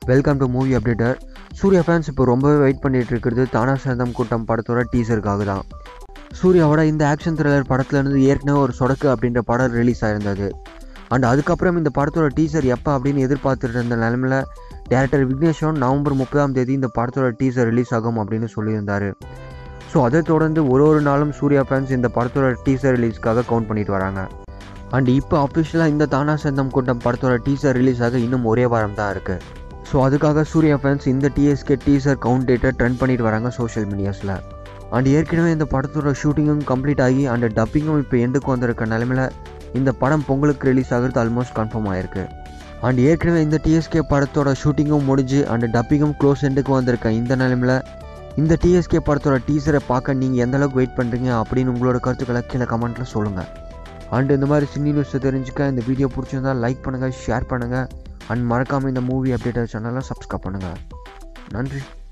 welcome to movie updater Suriya fans இப்போ ரொம்பவே wait பண்ணிட்டு இருக்கிறது தானா சேந்தம் கூட்டம் படத்தோட டீசருக்காக தான் சூர்யாவோட இந்த ஆக்ஷன் த்ரில்லர் படத்துலேருந்து ஏற்கனவே ஒரு சொடக்கு அப்படின்ற படம் ரிலீஸ் ஆயிருந்தது அண்ட் அதுக்கப்புறம் இந்த படத்தோட டீசர் எப்போ அப்படின்னு எதிர்பார்த்துட்டு இருந்த நிலமையில் டேரக்டர் விக்னேஷன் நவம்பர் முப்பதாம் தேதி இந்த படத்தோட டீசர் ரிலீஸ் ஆகும் அப்படின்னு சொல்லியிருந்தார் ஸோ அதை தொடர்ந்து ஒரு ஒரு நாளும் சூர்யா ஃபேன்ஸ் இந்த படத்தோட டீசர் ரிலீஸ்க்காக கவுண்ட் பண்ணிட்டு வராங்க அண்ட் இப்போ அஃபிஷியலாக இந்த தானா சேந்தம் கூட்டம் படத்தோட டீசர் ரிலீஸ் ஆக இன்னும் ஒரே வாரம் தான் இருக்குது ஸோ அதுக்காக சூர்யா ஃபேன்ஸ் இந்த டிஎஸ்கே டீசர் கவுண்ட் டேட்டை ட்ரெண்ட் பண்ணிட்டு வராங்க சோஷியல் மீடியாஸில் அண்ட் ஏற்கனவே இந்த படத்தோட ஷூட்டிங்கும் கம்ப்ளீட் ஆகி அண்ட் டப்பிங்கும் இப்போ எண்டுக்கு வந்திருக்க நிலமையில இந்த படம் பொங்கலுக்கு ரிலீஸ் ஆகிறது ஆல்மோஸ்ட் கன்ஃபார்ம் ஆயிருக்கு அண்ட் ஏற்கனவே இந்த டிஎஸ்கே படத்தோட ஷூட்டிங்கும் முடிஞ்சு அண்ட் டப்பிங்கும் க்ளோஸ் எண்டுக்கு வந்திருக்க இந்த நிலமையில இந்த டிஎஸ்கே படத்தோட டீசரை பார்க்க நீங்கள் எந்த அளவுக்கு வெயிட் பண்ணுறீங்க அப்படின்னு உங்களோட கருத்துக்களை கீழே கமெண்ட்டில் சொல்லுங்கள் அண்ட் இந்த மாதிரி சினி நியூஸை தெரிஞ்சுக்க இந்த வீடியோ பிடிச்சிருந்தா லைக் பண்ணுங்கள் ஷேர் பண்ணுங்கள் அண்ட் மறக்காமல் இந்த மூவி அப்டேட்டர் சேனலை சப்ஸ்கிரைப் பண்ணுங்கள் நன்றி